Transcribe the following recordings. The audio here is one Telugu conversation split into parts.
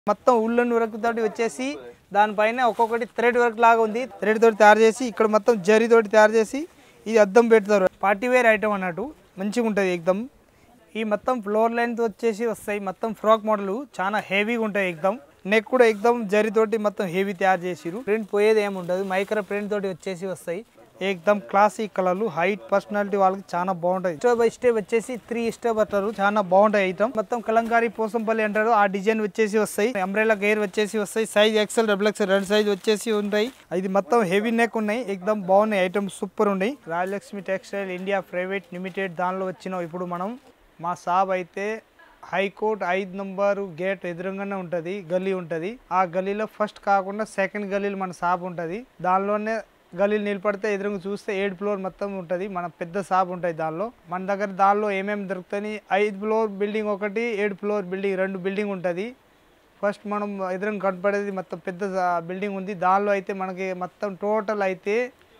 మొత్తం ఉల్లన్ వర్క్ తోటి వచ్చేసి దానిపైన ఒక్కొక్కటి థ్రెడ్ వర్క్ లాగా ఉంది థ్రెడ్ తోటి తయారు చేసి ఇక్కడ మొత్తం జరీ తోటి తయారు చేసి ఇది అద్దం పెడతారు పార్టీ వేర్ ఐటమ్ అన్నట్టు మంచిగా ఉంటుంది ఎక్దమ్ ఈ మొత్తం ఫ్లోర్ లైన్ వచ్చేసి వస్తాయి మొత్తం ఫ్రాక్ మోడల్ చాలా హెవీగా ఉంటాయి ఎక్దమ్ నెక్ కూడా ఎక్దమ్ జరీ తోటి మొత్తం హెవీ తయారు చేసిరు ప్రింట్ పోయేది ఏమి ఉండదు మైక్రో ప్రింట్ తోటి వచ్చేసి వస్తాయి ఏకదమ్ క్లాసిక్ కలర్లు హైట్ పర్సనాలిటీ వాళ్ళకి చాలా బాగుంటాయి స్టెప్ బై స్టెప్ వచ్చేసి త్రీ స్టెప్ అంటారు చాలా బాగుంటాయి ఐటమ్ మొత్తం కలంకారీ పోసంపల్లి అంటారు ఆ డిజైన్ వచ్చేసి వస్తాయి అంబ్రెలా గేర్ వచ్చేసి వస్తాయి సైజ్ ఎక్సెల్ డబుల్ ఎక్సెల్ రెండు సైజ్ వచ్చేసి ఉంటాయి ఇది మొత్తం హెవీ నెక్ ఉన్నాయి ఎక్దమ్ బాగున్నాయి ఐటమ్ సూపర్ ఉన్నాయి Rajalakshmi textile India private limited దానిలో వచ్చినాం ఇప్పుడు మనం మా షాప్ అయితే హైకోర్ట్ ఐదు నంబరు గేట్ ఎదురుగానే ఉంటుంది గల్లీ ఉంటుంది ఆ గల్లీలో ఫస్ట్ కాకుండా సెకండ్ గల్లీలో మన షాప్ ఉంటుంది దానిలోనే గల్లీలు నిలబడితే ఎదురుగా చూస్తే ఏడు ఫ్లోర్ మొత్తం ఉంటుంది మన పెద్ద షాప్ ఉంటుంది దానిలో మన దగ్గర దానిలో ఏమేమి దొరుకుతాయి ఐదు ఫ్లోర్ బిల్డింగ్ ఒకటి ఏడు ఫ్లోర్ బిల్డింగ్ రెండు బిల్డింగ్ ఉంటుంది ఫస్ట్ మనం ఎదురుగా కనపడేది మొత్తం పెద్ద బిల్డింగ్ ఉంది దానిలో అయితే మనకి మొత్తం టోటల్ అయితే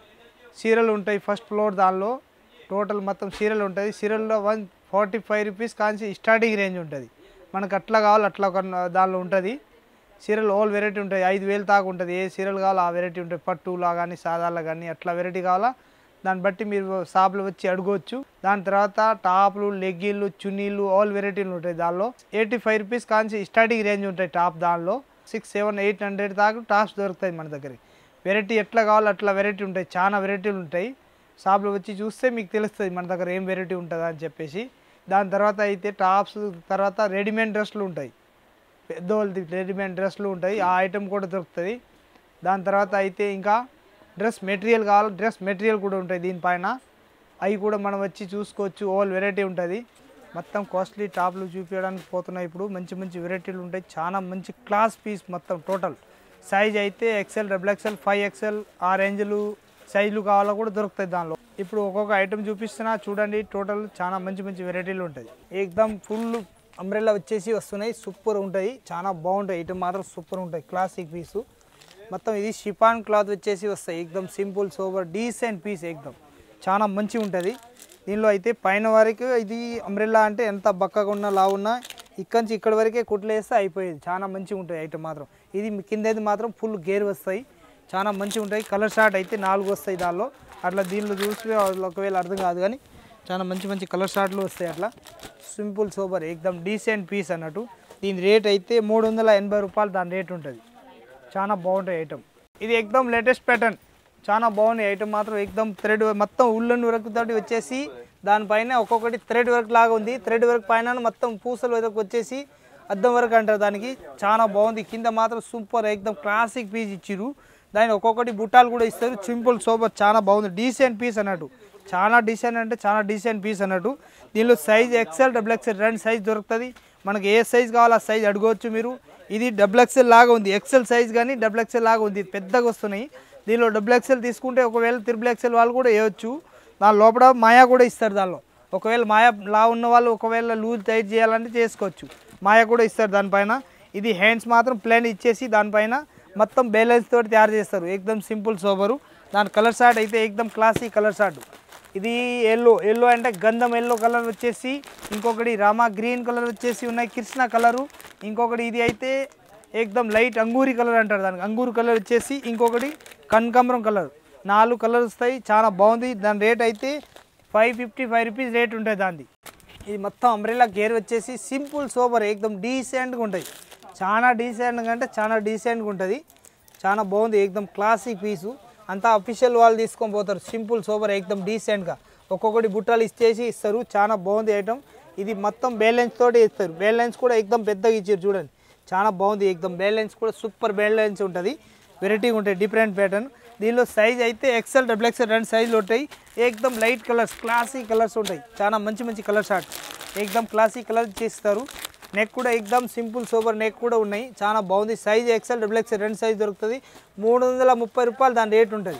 చీరలు ఉంటాయి ఫస్ట్ ఫ్లోర్ దానిలో టోటల్ మొత్తం చీరలు ఉంటుంది చీరల్లో one forty five rupees Kanchi starting range ఉంటుంది మనకు అట్లా కావాలి అట్లా కొన్న- దానిలో ఉంటుంది చీరలు ఆల్ వెరైటీ ఉంటాయి ఐదు వేలు దాకా ఉంటుంది ఏ చీరలు కావాలో ఆ వెరైటీ ఉంటాయి పట్టులా కానీ సాదాలా కానీ అట్లా వెరైటీ కావాలా దాన్ని బట్టి మీరు షాప్లో వచ్చి అడగవచ్చు దాని తర్వాత టాప్లు లెగ్గిన్లు చున్నీలు ఆల్ వెరైటీలు ఉంటాయి దానిలో eighty five rupees Kanchi starting range ఉంటాయి టాప్ దానిలో సిక్స్ సెవెన్ ఎయిట్ హండ్రెడ్ దాకా టాప్స్ దొరుకుతాయి మన దగ్గర వెరైటీ ఎట్లా కావాలో అట్లా వెరైటీ ఉంటాయి చాలా వెరైటీలు ఉంటాయి షాప్లో వచ్చి చూస్తే మీకు తెలుస్తుంది మన దగ్గర ఏం వెరైటీ ఉంటుందా అని చెప్పేసి దాని తర్వాత అయితే టాప్స్ తర్వాత రెడీమేడ్ డ్రెస్లు ఉంటాయి పెద్దవాళ్ళది రెడీమేడ్ డ్రెస్లు ఉంటాయి ఆ ఐటెం కూడా దొరుకుతుంది దాని తర్వాత అయితే ఇంకా డ్రెస్ మెటీరియల్ కావాలి డ్రెస్ మెటీరియల్ కూడా ఉంటాయి దీనిపైన అవి కూడా మనం వచ్చి చూసుకోవచ్చు ఆల్ వెరైటీ ఉంటుంది మొత్తం కాస్ట్లీ టాప్లు చూపించడానికి పోతున్నాయి ఇప్పుడు మంచి మంచి వెరైటీలు ఉంటాయి చాలా మంచి క్లాస్ పీస్ మొత్తం టోటల్ సైజ్ అయితే XL double XL five XL ఆ రేంజ్లు సైజులు కావాలో కూడా దొరుకుతాయి దానిలో ఇప్పుడు ఒక్కొక్క ఐటెం చూపిస్తున్నా చూడండి టోటల్ చాలా మంచి మంచి వెరైటీలు ఉంటాయి ఏకదమ్ ఫుల్ అంబ్రెల్లా వచ్చేసి వస్తున్నాయి సూపర్ ఉంటాయి చాలా బాగుంటాయి ఐటమ్ మాత్రం సూపర్ ఉంటాయి క్లాసిక్ పీసు మొత్తం ఇది షిఫాన్ క్లాత్ వచ్చేసి వస్తాయి ఎక్దమ్ సింపుల్ సోబర్ డీసెంట్ పీస్ ఎక్దమ్ చాలా మంచిగా ఉంటుంది దీనిలో అయితే పైన వరకు ఇది అంబ్రెల్లా అంటే ఎంత బక్కగా ఉన్నా లావున్నా ఇక్కడి నుంచి ఇక్కడ వరకే కుట్లు వేస్తే అయిపోయేది చాలా మంచిగా ఉంటుంది ఐటమ్ మాత్రం ఇది కింద అయితే మాత్రం ఫుల్ గేర్ వస్తాయి చాలా మంచిగా ఉంటాయి కలర్ షార్ట్ అయితే నాలుగు వస్తాయి దానిలో అట్లా దీనిలో చూసి ఒకవేళ అర్థం కాదు కానీ చాలా మంచి మంచి కలర్ షార్ట్లు వస్తాయి అట్లా సింపుల్ సోబర్ ఎక్దమ్ డీసెంట్ పీస్ అన్నట్టు దీని రేట్ అయితే మూడు వందల ఎనభై రూపాయలు దాని రేట్ ఉంటుంది చాలా బాగుంటాయి ఐటమ్ ఇది ఎక్దమ్ లేటెస్ట్ ప్యాటర్న్ చాలా బాగున్నాయి ఐటమ్ మాత్రం ఎక్దమ్ థ్రెడ్ మొత్తం ఉల్లన్ వర్క్ తోటి వచ్చేసి దానిపైన ఒక్కొక్కటి థ్రెడ్ వర్క్ లాగా ఉంది థ్రెడ్ వర్క్ పైన మొత్తం పూసల వరకు వచ్చేసి అద్దం వరకు అంటారు దానికి చాలా బాగుంది కింద మాత్రం సూపర్ ఎక్దమ్ క్లాసిక్ పీస్ ఇచ్చిరు దాని ఒక్కొక్కటి బుట్టాలు కూడా ఇస్తారు సింపుల్ సోబర్ చాలా బాగుంది డీసెంట్ పీస్ అన్నట్టు చాలా డీసెంట్ అంటే చాలా డీసెంట్ పీస్ అన్నట్టు దీనిలో సైజ్ ఎక్సెల్ డబుల్ ఎక్సెల్ రెండు సైజ్ దొరుకుతుంది మనకి ఏ సైజ్ కావాలో ఆ సైజ్ అడగవచ్చు మీరు ఇది డబుల్ ఎక్సెల్ లాగా ఉంది ఎక్సెల్ సైజ్ కానీ డబుల్ ఎక్సెల్ లాగా ఉంది పెద్దగా వస్తున్నాయి దీనిలో డబుల్ ఎక్సెల్ తీసుకుంటే ఒకవేళ త్రిబుల్ ఎక్సెల్ వాళ్ళు కూడా వేయవచ్చు దాని లోపల మాయా కూడా ఇస్తారు దానిలో ఒకవేళ మాయా లా ఉన్న వాళ్ళు ఒకవేళ లూజ్ టైట్ చేయాలంటే చేసుకోవచ్చు మాయా కూడా ఇస్తారు దానిపైన ఇది హ్యాండ్స్ మాత్రం ప్లేన్ ఇచ్చేసి దానిపైన మొత్తం బ్యాలెన్స్ తోటి తయారు చేస్తారు ఎక్దమ్ సింపుల్ సోబరు దాని కలర్ షార్ట్ అయితే ఎక్దమ్ క్లాసీ కలర్ షార్ట్ ఇది ఎల్లో ఎల్లో అంటే గంధం ఎల్లో కలర్ వచ్చేసి ఇంకొకటి రామా గ్రీన్ కలర్ వచ్చేసి ఉన్నాయి కృష్ణ కలరు ఇంకొకటి ఇది అయితే ఏకదమ్ లైట్ అంగూరి కలర్ అంటారు దానికి అంగూరు కలర్ వచ్చేసి ఇంకొకటి కనకాంబరం కలర్ నాలుగు కలర్స్ వస్తాయి చాలా బాగుంది దాని రేట్ అయితే five fifty five rupees rate ఉంటుంది దాన్ని ఇది మొత్తం అంబ్రెల్లా గేర్ వచ్చేసి సింపుల్ సూపర్ ఏకదమ్ డీసెంట్గా ఉంటుంది చాలా డీసెంట్గా అంటే చాలా డీసెంట్గా ఉంటుంది చాలా బాగుంది ఏకదమ్ క్లాసిక్ పీసు అంతా అఫీషియల్ వాళ్ళు తీసుకొని పోతారు సింపుల్ సూపర్ ఏకదమ్ డీసెంట్గా ఒక్కొక్కటి బుట్టలు ఇచ్చేసి ఇస్తారు చాలా బాగుంది ఐటమ్ ఇది మొత్తం బ్యాలెన్స్ తోటి ఇస్తారు బ్యాలెన్స్ కూడా ఏకదమ్ పెద్దగా ఇచ్చారు చూడండి చాలా బాగుంది ఏకదమ్ బ్యాలెన్స్ కూడా సూపర్ బ్యాలెన్స్ ఉంటుంది వెరైటీగా ఉంటాయి డిఫరెంట్ ప్యాటర్న్ దీనిలో సైజ్ అయితే ఎక్సెల్ డబుల్ ఎక్సెల్ రెండు సైజులు ఉంటాయి ఏకదమ్ లైట్ కలర్స్ క్లాసిక్ కలర్స్ ఉంటాయి చాలా మంచి మంచి కలర్ షార్ట్ ఏకదమ్ క్లాసిక్ కలర్ చేస్తారు నెక్ కూడా ఎక్దమ్ సింపుల్ సూపర్ నెక్ కూడా ఉన్నాయి చాలా బాగుంది సైజ్ ఎక్సెల్ డబుల్ ఎక్సెల్ రెండు సైజ్ దొరుకుతుంది మూడు వందల ముప్పై రూపాయలు దాని రేట్ ఉంటుంది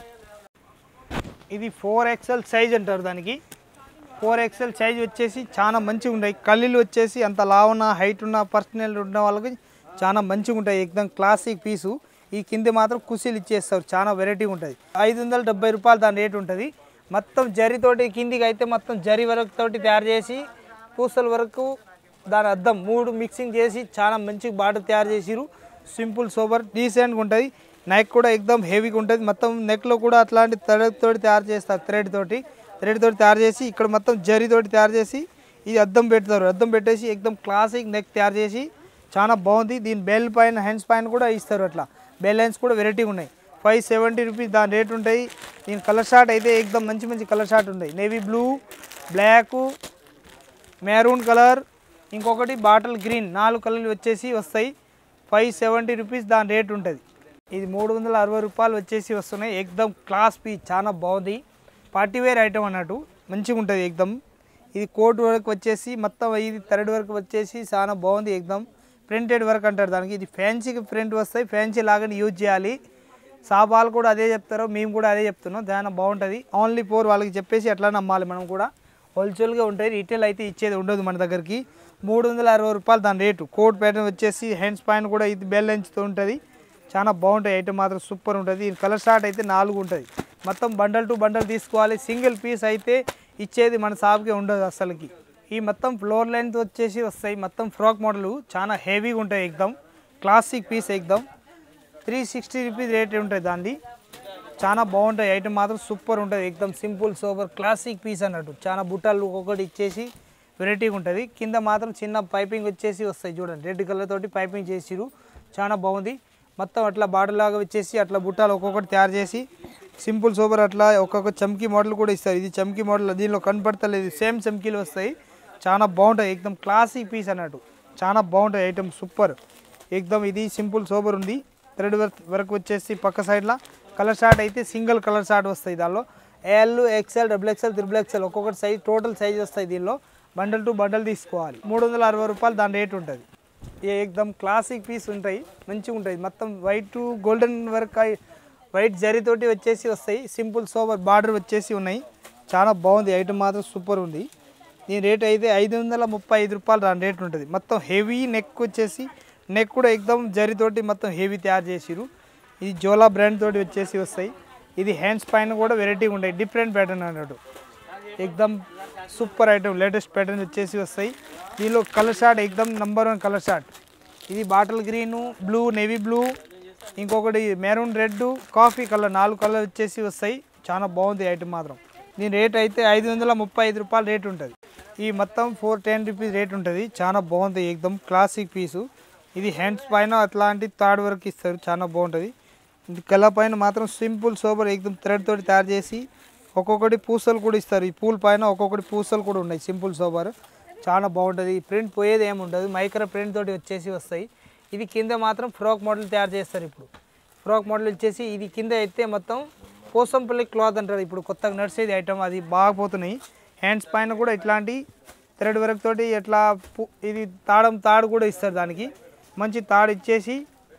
ఇది ఫోర్ ఎక్సెల్ సైజ్ అంటారు దానికి ఫోర్ ఎక్సెల్ సైజ్ వచ్చేసి చాలా మంచిగా ఉంటాయి కళ్ళీలు వచ్చేసి అంత లావున్న హైట్ ఉన్న పర్సనల్ ఉన్న వాళ్ళకి చాలా మంచిగా ఉంటాయి ఎక్దమ్ క్లాసిక్ పీసు ఈ కింద మాత్రం కుసీలు ఇచ్చేస్తారు చాలా వెరైటీగా ఉంటుంది ఐదు వందల డెబ్బై రూపాయలు దాని రేట్ ఉంటుంది మొత్తం జరీతోటి కిందికి అయితే మొత్తం జరీ వరకు తోటి తయారు చేసి పూసల వరకు దాని అద్దం మూడు మిక్సింగ్ చేసి చాలా మంచి బాటిల్ తయారు చేసిరు సింపుల్ సోబర్ డీసెంట్గా ఉంటుంది నెక్ కూడా ఎక్దమ్ హెవీగా ఉంటుంది మొత్తం నెక్లో కూడా అట్లాంటి థ్రెడ్ తోటి తయారు చేస్తారు థ్రెడ్ తోటి థ్రెడ్ తోటి తయారు చేసి ఇక్కడ మొత్తం జరీ తోటి తయారు చేసి ఇది అద్దం పెడతారు అద్దం పెట్టేసి ఎక్దమ్ క్లాసిక్ నెక్ తయారు చేసి చాలా బాగుంది దీని బెల్ పైన హ్యాండ్స్ పైన కూడా ఇస్తారు అట్లా బెల్ హ్యాండ్స్ కూడా వెరైటీగా ఉన్నాయి ఫైవ్ సెవెంటీ రూపీస్ దాని రేట్ ఉంటాయి దీని కలర్ షార్ట్ అయితే ఎక్దమ్ మంచి మంచి కలర్ షార్ట్ ఉంటాయి navy blue black maroon colour ఇంకొకటి బాటిల్ గ్రీన్ నాలుగు కలర్లు వచ్చేసి వస్తాయి ఫైవ్ సెవెంటీ రూపీస్ దాని రేట్ ఉంటుంది ఇది మూడు వందల అరవై రూపాయలు వచ్చేసి వస్తున్నాయి ఎక్దమ్ క్లాస్ పీ చాలా బాగుంది పార్టీ వేర్ ఐటమ్ అన్నట్టు మంచిగా ఉంటుంది ఎక్దమ్ ఇది కోట్ వర్క్ వచ్చేసి మొత్తం ఇది థర్డ్ వర్క్ వచ్చేసి చాలా బాగుంది ఎక్దమ్ ప్రింటెడ్ వర్క్ అంటారు దానికి ఇది ఫ్యాన్సీకి ప్రింట్ వస్తాయి ఫ్యాన్సీ లాగానే యూజ్ చేయాలి సాబాలు కూడా అదే చెప్తారు మేము కూడా అదే చెప్తున్నాం చాలా బాగుంటుంది ఓన్లీ ఫోర్ వాళ్ళకి చెప్పేసి ఎట్లా నమ్మాలి మనం కూడా హోల్సేల్గా ఉంటాయి రీటైల్ అయితే ఇచ్చేది ఉండదు మన దగ్గరికి మూడు వందల అరవై రూపాయలు దాని రేటు కోట్ ప్యాటర్న్ వచ్చేసి హ్యాండ్స్ పైన కూడా ఇది బెల్ లెంచ్తో ఉంటుంది చాలా బాగుంటాయి ఐటమ్ మాత్రం సూపర్ ఉంటుంది ఈ కలర్ షార్ట్ అయితే నాలుగు ఉంటుంది మొత్తం బండల్ టు బండల్ తీసుకోవాలి సింగిల్ పీస్ అయితే ఇచ్చేది మన షాప్కి ఉండదు అసలుకి ఈ మొత్తం ఫ్లోర్ లెంత్ వచ్చేసి వస్తాయి మొత్తం ఫ్రాక్ మోడల్ చాలా హెవీగా ఉంటాయి ఎక్దమ్ క్లాసిక్ పీస్ ఎక్దమ్ త్రీ సిక్స్టీ రూపీస్ రేట్ ఉంటుంది దాన్ని చాలా బాగుంటాయి ఐటమ్ మాత్రం సూపర్ ఉంటుంది ఎక్దమ్ సింపుల్ సూపర్ క్లాసిక్ పీస్ అన్నట్టు చాలా బుట్టలు ఒక్కొక్కటి ఇచ్చేసి వెరైటీగా ఉంటుంది కింద మాత్రం చిన్న పైపింగ్ వచ్చేసి వస్తాయి చూడండి రెడ్ కలర్ తోటి పైపింగ్ చేసిరు చాలా బాగుంది మొత్తం అట్లా బాటిల్ లాగా వచ్చేసి అట్లా బుట్టాలు ఒక్కొక్కటి తయారు చేసి సింపుల్ సూపర్ అట్లా ఒక్కొక్క చమ్కీ మోడల్ కూడా ఇస్తారు ఇది చమ్కీ మోడల్ దీనిలో కనపడతలేదు సేమ్ చమ్కీలు వస్తాయి చాలా బాగుంటాయి ఎక్దమ్ క్లాసిక్ పీస్ అన్నట్టు చాలా బాగుంటాయి ఐటమ్ సూపర్ ఎక్దమ్ ఇది సింపుల్ సూపర్ ఉంది థ్రెడ్ వర్క్ వర్క్ వచ్చేసి పక్క సైడ్లో కలర్ షార్ట్ అయితే సింగిల్ కలర్ షార్ట్ వస్తాయి దానిలో L XL double XL triple XL ఒక్కొక్కటి సైజ్ టోటల్ సైజ్ వస్తాయి దీనిలో బండల్ టు బండల్ తీసుకోవాలి మూడు వందల అరవై రూపాయలు దాని రేట్ ఉంటుంది ఏ ఎక్దమ్ క్లాసిక్ పీస్ ఉంటాయి మంచిగా ఉంటాయి మొత్తం వైట్ గోల్డెన్ వర్క్ అయి- వైట్ జరీతోటి వచ్చేసి వస్తాయి సింపుల్ సోబర్ బార్డర్ వచ్చేసి ఉన్నాయి చాలా బాగుంది ఐటమ్ మాత్రం సూపర్ ఉంది దీని రేట్ అయితే ఐదు వందల ముప్పై ఐదు రూపాయలు దాని రేట్ ఉంటుంది మొత్తం హెవీ నెక్ వచ్చేసి నెక్ కూడా ఎక్దమ్ జరీతోటి మొత్తం హెవీ తయారు చేసిరు ఇది జోలా బ్రాండ్ తోటి వచ్చేసి వస్తాయి ఇది హ్యాండ్స్ పైన కూడా వెరైటీగా ఉంటాయి డిఫరెంట్ ప్యాటర్న్ అన్నట్టు ఎక్దమ్ సూపర్ ఐటమ్ లేటెస్ట్ ప్యాటర్న్ వచ్చేసి వస్తాయి దీనిలో కలర్ షార్ట్ ఎక్దమ్ నంబర్ వన్ కలర్ షార్ట్ ఇది bottle green blue navy blue ఇంకొకటి మెరూన్ రెడ్ కాఫీ కలర్ నాలుగు కలర్ వచ్చేసి వస్తాయి చాలా బాగుంది ఐటమ్ మాత్రం దీని రేట్ అయితే ఐదు వందల ముప్పై ఐదు రూపాయలు రేట్ ఉంటుంది ఈ మొత్తం ఫోర్ టెన్ రూపీస్ రేట్ ఉంటుంది చాలా బాగుంది ఎక్దమ్ క్లాసిక్ పీసు ఇది హ్యాండ్స్ పైన అట్లాంటి థర్డ్ వర్క్ ఇస్తారు చాలా బాగుంటుంది ఇది కల పైన మాత్రం సింపుల్ సోబర్ ఎక్దమ్ థ్రెడ్ తోటి తయారు చేసి ఒక్కొక్కటి పూసలు కూడా ఇస్తారు ఈ పూల్ పైన ఒక్కొక్కటి పూసలు కూడా ఉన్నాయి సింపుల్ సోబర్ చాలా బాగుంటుంది ఈ ప్రింట్ పోయేది ఏమి ఉండదు మైక్రో ప్రింట్ తోటి వచ్చేసి వస్తాయి ఇది కింద మాత్రం ఫ్రాక్ మోడల్ తయారు చేస్తారు ఇప్పుడు ఫ్రాక్ మోడల్ వచ్చేసి ఇది కింద అయితే మొత్తం పోసంపల్లి క్లాత్ అంటారు ఇప్పుడు కొత్తగా నడిచేది ఐటమ్ అది బాగా పోతున్నాయి హ్యాండ్స్ పైన కూడా ఇట్లాంటి థ్రెడ్ వర్క్ తోటి ఎట్లా పు- ఇది తాడం తాడు కూడా ఇస్తారు దానికి మంచి తాడు ఇచ్చేసి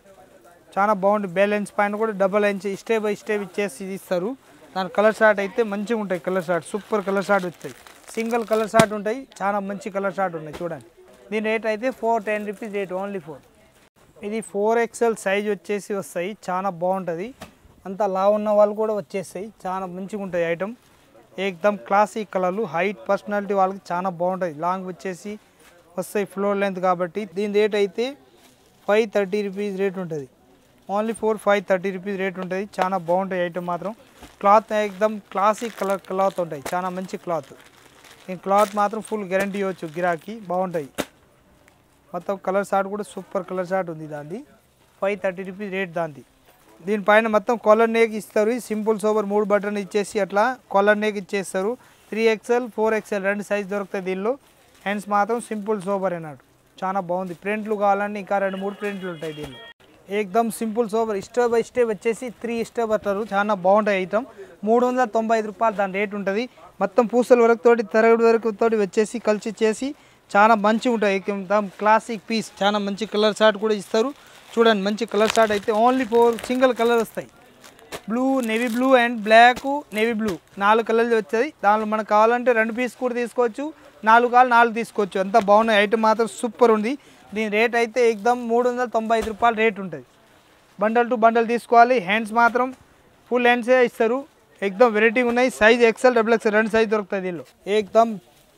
చాలా బాగుంది బ్యాలెన్స్ పైన కూడా double inch step by step ఇచ్చేసి ఇది ఇస్తారు దాని కలర్ షార్ట్ అయితే మంచిగా ఉంటాయి colour chart super colour chart వస్తాయి సింగిల్ కలర్ షార్ట్ ఉంటాయి చాలా మంచి కలర్ షార్ట్ ఉన్నాయి చూడండి దీని రేట్ అయితే four ten rupees rate only four ఇది ఫోర్ ఎక్స్ఎల్ సైజ్ వచ్చేసి వస్తాయి చాలా బాగుంటుంది అంత లా ఉన్న వాళ్ళు కూడా వచ్చేస్తాయి చాలా మంచిగా ఉంటాయి ఐటమ్ ఏకదమ్ క్లాసిక్ కలర్లు హైట్ పర్సనాలిటీ వాళ్ళకి చాలా బాగుంటుంది లాంగ్ వచ్చేసి వస్తాయి ఫ్లోర్ లెంత్ కాబట్టి దీని రేట్ అయితే ఫైవ్ థర్టీ రూపీస్ రేట్ ఉంటుంది only four five thirty rupees rate ఉంటుంది చాలా బాగుంటాయి ఐటమ్ మాత్రం క్లాత్ ఏకదమ్ క్లాసిక్ కలర్ క్లాత్ ఉంటాయి చాలా మంచి క్లాత్ ఈ క్లాత్ మాత్రం ఫుల్ గ్యారంటీ ఇవ్వచ్చు గిరాకీ బాగుంటాయి మొత్తం కలర్ షార్ట్ కూడా సూపర్ కలర్ షార్ట్ ఉంది దాన్ని ఫైవ్ థర్టీ రూపీస్ రేట్ దాంది దీనిపైన మొత్తం కాలర్ నేక్ ఇస్తారు సింపుల్ సోబర్ మూడు బటన్ ఇచ్చేసి అట్లా కాలర్ నేక్ ఇచ్చేస్తారు త్రీ ఎక్స్ఎల్ ఫోర్ ఎక్స్ఎల్ రెండు సైజ్ దొరుకుతాయి దీనిలో హ్యాండ్స్ మాత్రం సింపుల్ సోబర్ అన్నట్టు చాలా బాగుంది ప్రింట్లు కావాలంటే ఇంకా రెండు మూడు ప్రింట్లు ఉంటాయి దీనిలో ఏకదమ్ simple sober step by step వచ్చేసి త్రీ స్టెప్ అంటారు చాలా బాగుంటాయి ఐటమ్ మూడు వందల తొంభై ఐదు రూపాయలు దాని రేట్ ఉంటుంది మొత్తం పూసల వరకు తోటి తరగడి వరకు తోటి వచ్చేసి కలిసి చేసి చాలా మంచిగా ఉంటాయి ఏకదమ్ క్లాసిక్ పీస్ చాలా మంచి కలర్ షార్ట్ కూడా ఇస్తారు చూడండి మంచి కలర్ షార్ట్ అయితే ఓన్లీ ఫోర్ సింగిల్ కలర్ వస్తాయి blue navy blue and black navy blue నాలుగు కలర్లు వచ్చాయి దానిలో మనకు కావాలంటే రెండు పీస్ కూడా తీసుకోవచ్చు నాలుగు కావాలి నాలుగు తీసుకోవచ్చు అంత బాగున్నాయి ఐటమ్ మాత్రం సూపర్ ఉంది దీని రేట్ అయితే ఎక్దమ్ మూడు వందల తొంభై ఐదు రూపాయలు రేట్ ఉంటుంది బండల్ టు బండల్ తీసుకోవాలి హ్యాండ్స్ మాత్రం ఫుల్ హ్యాండ్సే ఇస్తారు ఎక్దమ్ వెరైటీ ఉన్నాయి సైజ్ ఎక్సెల్ డబుల్ ఎక్సెల్ రెండు సైజ్ దొరుకుతాయి దీనిలో ఏకదమ్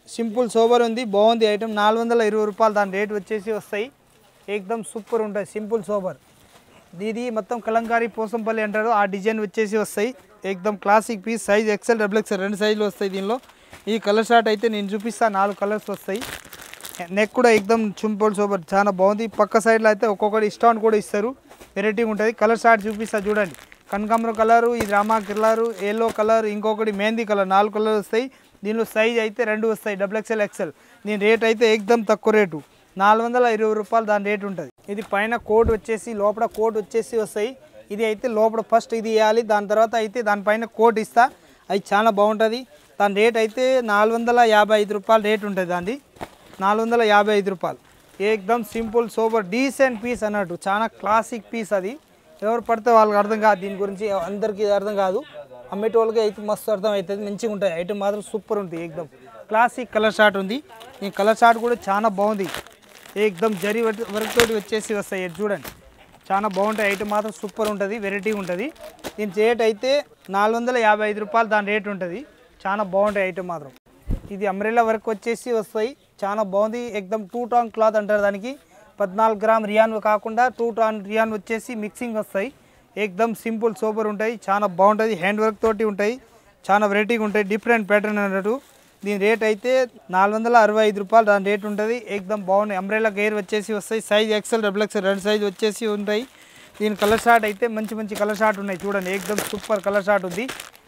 సింపుల్ సోబర్ ఉంది బాగుంది ఐటమ్ నాలుగు వందల ఇరవై రూపాయలు దాని రేట్ వచ్చేసి వస్తాయి ఏకదమ్ సూపర్ ఉంటుంది సింపుల్ సోబర్ ఇది మొత్తం కలంకారీ పోసంపల్లి అంటారు ఆ డిజైన్ వచ్చేసి వస్తాయి ఏకదమ్ classic piece size XL double XL రెండు సైజులు వస్తాయి దీనిలో ఈ కలర్ షార్ట్ అయితే నేను చూపిస్తాను నాలుగు కలర్స్ వస్తాయి నెక్ కూడా ఏకదమ్ సింపుల్ సోబర్ చాలా బాగుంది పక్క సైడ్లో అయితే ఒక్కొక్కటి ఇస్టాన్ కూడా ఇస్తారు వెరైటీ ఉంటుంది కలర్ షార్ట్ చూపిస్తా చూడండి కనకాంబర కలరు ఇది రామా కలరు ఎల్లో కలర్ ఇంకొకటి మెహందీ కలర్ నాలుగు కలర్ వస్తాయి దీనిలో సైజ్ అయితే రెండు వస్తాయి డబుల్ ఎక్స్ఎల్ ఎక్స్ఎల్ దీని రేట్ అయితే ఏకదమ్ తక్కువ రేటు నాలుగు వందల ఇరవై రూపాయలు దాని రేట్ ఉంటుంది ఇది పైన కోట్ వచ్చేసి లోపల కోట్ వచ్చేసి వస్తాయి ఇది అయితే లోపల ఫస్ట్ ఇది వేయాలి దాని తర్వాత అయితే దానిపైన కోట్ ఇస్తా అది చాలా బాగుంటుంది దాని రేట్ అయితే నాలుగు వందల యాభై ఐదు రూపాయలు రేట్ ఉంటుంది దాన్ని నాలుగు వందల యాభై ఐదు రూపాయలు ఏకదమ్ సింపుల్ సూపర్ డీసెంట్ పీస్ అన్నట్టు చాలా క్లాసిక్ పీస్ అది ఎవరు పడితే వాళ్ళకి అర్థం కాదు దీని గురించి అందరికీ అర్థం కాదు అమ్మేటి వాళ్ళకి అయితే మస్తు అర్థం అవుతుంది మంచిగా ఉంటుంది ఐటమ్ మాత్రం సూపర్ ఉంటుంది ఏకదమ్ క్లాసిక్ కలర్ షార్ట్ ఉంది ఈ కలర్ షార్ట్ కూడా చాలా బాగుంది ఏకదమ్ జరి వర్క్ వర్క్ తోటి వచ్చేసి వస్తాయి ఇది చూడండి చాలా బాగుంటాయి ఐటమ్ మాత్రం సూపర్ ఉంటుంది వెరైటీ ఉంటుంది దీని రేట్ అయితే నాలుగు వందల యాభై ఐదు రూపాయలు దాని రేట్ ఉంటుంది చాలా బాగుంటాయి ఐటమ్ మాత్రం ఇది అంబ్రెల్లా వర్క్ వచ్చేసి వస్తాయి చాలా బాగుంది ఎక్దమ్ టూ టాన్ క్లాత్ అంటారు దానికి పద్నాలుగు గ్రామ్ రియాన్ కాకుండా టూ టాన్ రియాన్ వచ్చేసి మిక్సింగ్ వస్తాయి ఏకదమ్ సింపుల్ సూపర్ ఉంటాయి చాలా బాగుంటుంది హ్యాండ్ వర్క్ తోటి ఉంటాయి చాలా వెరైటీగా ఉంటాయి డిఫరెంట్ ప్యాటర్న్ అన్నట్టు దీని రేట్ అయితే నాలుగు వందల అరవై ఐదు రూపాయలు దాని రేట్ ఉంటుంది ఏకదమ్ బాగున్నాయి అంబ్రెల్లా గేర్ వచ్చేసి వస్తాయి సైజ్ ఎక్సెల్ డబుల్ ఎక్సెల్ రెండు సైజ్ వచ్చేసి ఉంటాయి దీని కలర్ షార్ట్ అయితే మంచి మంచి కలర్ షార్ట్ ఉన్నాయి చూడండి ఏకదమ్ సూపర్ కలర్ షార్ట్ ఉంది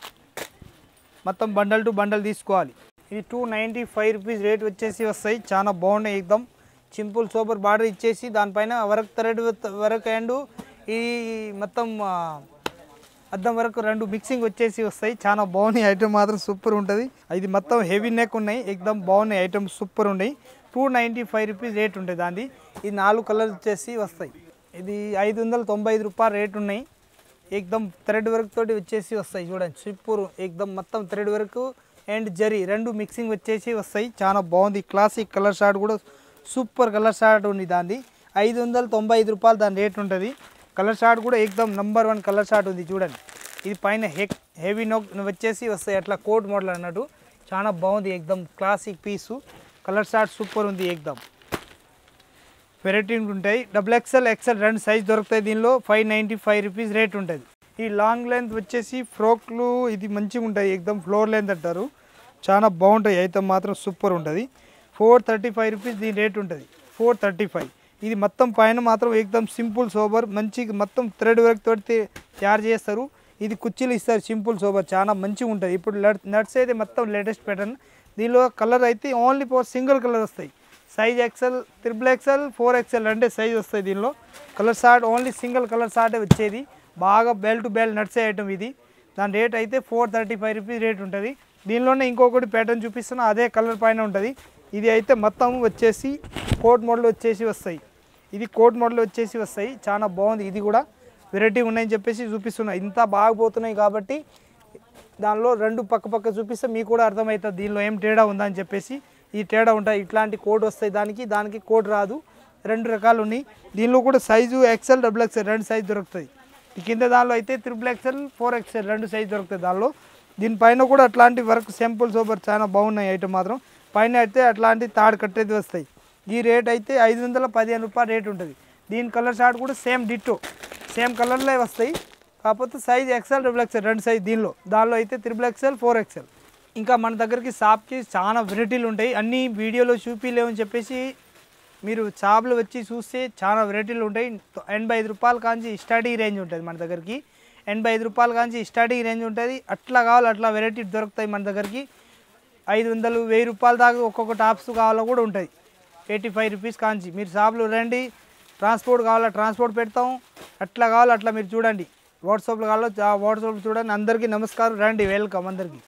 మొత్తం బండల్ టు బండల్ తీసుకోవాలి ఇది two ninety five rupees rate వచ్చేసి వస్తాయి చాలా బాగున్నాయి ఏకదమ్ సింపుల్ సూపర్ బార్డర్ ఇచ్చేసి దానిపైన వర్క్ థ్రెడ్ వర్క్ అండ్ ఈ మొత్తం ఆ, అద్దం వరకు రెండు మిక్సింగ్ వచ్చేసి వస్తాయి చాలా బాగున్నాయి ఐటమ్ మాత్రం సూపర్ ఉంటుంది ఇది మొత్తం హెవీ నెక్ ఉన్నాయి ఎక్దమ్ బాగున్నాయి ఐటమ్ సూపర్ ఉన్నాయి two ninety five rupees rate ఉంటుంది దాన్ని ఈ నాలుగు కలర్స్ వచ్చేసి వస్తాయి ఇది ఐదు వందల తొంభై ఐదు రూపాయలు రేట్ ఉన్నాయి ఏకదమ్ థ్రెడ్ వర్క్ తోటి వచ్చేసి వస్తాయి చూడండి సూపర్ ఏకదమ్ మొత్తం థ్రెడ్ వర్క్ అండ్ జరీ రెండు మిక్సింగ్ వచ్చేసి వస్తాయి చాలా బాగుంది క్లాసిక్ కలర్ షార్ట్ కూడా సూపర్ కలర్ షార్ట్ ఉంది దాన్ని ఐదు వందల తొంభై ఐదు రూపాయలు దాని రేట్ ఉంటుంది కలర్ షార్ట్ కూడా ఏకదమ్ నంబర్ వన్ కలర్ షార్ట్ ఉంది చూడండి ఇది పైన హెక్ హెవీ నోక్ వచ్చేసి వస్తాయి అట్లా కోట్ మోడల్ అన్నట్టు చాలా బాగుంది ఏకదమ్ classic piece colour chart super ఉంది ఏకదమ్ వెరైటీ ఉంటాయి డబుల్ ఎక్స్ఎల్ ఎక్స్ఎల్ రెండు సైజ్ దొరుకుతాయి దీనిలో five ninety five rupees rate ఉంటుంది ఈ లాంగ్ లెంత్ వచ్చేసి ఫ్రోక్లు ఇది మంచిగా ఉంటాయి ఎక్దమ్ ఫ్లోర్ లెంత్ అంటారు చాలా బాగుంటాయి అయితే మాత్రం సూపర్ ఉంటుంది ఫోర్ థర్టీ ఫైవ్ రూపీస్ దీని రేట్ ఉంటుంది ఫోర్ థర్టీ ఫైవ్ ఇది మొత్తం పైన మాత్రం ఎక్దమ్ సింపుల్ సోబర్ మంచి మొత్తం థ్రెడ్ వర్క్ తోటి తయారు చేస్తారు ఇది కుర్చీలు ఇస్తారు సింపుల్ సోబర్ చాలా మంచిగా ఉంటుంది ఇప్పుడు నట్స్ అయితే మొత్తం లేటెస్ట్ ప్యాటర్న్ దీనిలో కలర్ అయితే ఓన్లీ ఫోర్ సింగిల్ కలర్ వస్తాయి size XL triple XL four XL అంటే సైజ్ వస్తాయి దీనిలో colour chart only single colour షార్టే వచ్చేది బాగా బెల్ టు బెల్ నడిచే ఐటమ్ ఇది దాని రేట్ అయితే four thirty five rupees rate ఉంటుంది దీనిలోనే ఇంకొకటి ప్యాటర్న్ చూపిస్తున్నా అదే కలర్ పైన ఉంటుంది ఇది అయితే మొత్తం వచ్చేసి కోట్ మోడల్ వచ్చేసి వస్తాయి ఇది కోట్ మోడల్ వచ్చేసి వస్తాయి చాలా బాగుంది ఇది కూడా వెరైటీ ఉన్నాయని చెప్పేసి చూపిస్తున్నా ఇంత బాగా పోతున్నాయి కాబట్టి దానిలో రెండు పక్క పక్క చూపిస్తే మీకు కూడా అర్థమవుతుంది దీనిలో ఏం తేడా ఉందని చెప్పేసి ఈ తేడా ఉంటాయి ఇట్లాంటి కోడ్ వస్తాయి దానికి దానికి కోడ్ రాదు రెండు రకాలు ఉన్నాయి దీనిలో కూడా సైజు ఎక్సెల్ డబుల్ ఎక్సెల్ రెండు సైజు దొరుకుతుంది ఈ కింద దానిలో అయితే త్రిపుల్ ఎక్సెల్ ఫోర్ ఎక్సెల్ రెండు సైజు దొరుకుతాయి దానిలో దీనిపైన కూడా అట్లాంటి వర్క్ సింపుల్ సూపర్ చాలా బాగున్నాయి ఐటమ్ మాత్రం పైన అయితే అట్లాంటి తాడు కట్టేది వస్తాయి ఈ రేట్ అయితే ఐదు వందల పదిహేను రూపాయలు రేట్ ఉంటుంది దీని కలర్ షార్ట్ కూడా సేమ్ డిట్టో సేమ్ కలర్లే వస్తాయి కాకపోతే సైజ్ ఎక్సెల్ డబుల్ ఎక్సెల్ రెండు సైజ్ దీనిలో దానిలో అయితే త్రిబుల్ ఎక్సెల్ ఫోర్ ఎక్సెల్ ఇంకా మన దగ్గరికి షాప్కి చాలా వెరైటీలు ఉంటాయి అన్ని వీడియోలో చూపిలేవని చెప్పేసి మీరు షాప్లో వచ్చి చూస్తే చాలా వెరైటీలు ఉంటాయి ఎనభై ఐదు రూపాయల కాంచి స్టార్టింగ్ రేంజ్ ఉంటుంది మన దగ్గరికి ఎనభై ఐదు రూపాయల కాంచి స్టార్టింగ్ రేంజ్ ఉంటుంది అట్లా కావాలి అట్లా వెరైటీ దొరుకుతాయి మన దగ్గరికి ఐదు వందలు వెయ్యి రూపాయల దాకా ఒక్కొక్క టాప్స్ కావాలో కూడా ఉంటాయి ఎయిటీ ఫైవ్ రూపీస్ కాంచి మీరు షాప్లో రండి ట్రాన్స్పోర్ట్ కావాలా ట్రాన్స్పోర్ట్ పెడతాం అట్లా కావాలి అట్లా మీరు చూడండి వాట్సాప్లో కావాలో వాట్సాప్ చూడండి అందరికీ నమస్కారం రండి వెల్కమ్ అందరికీ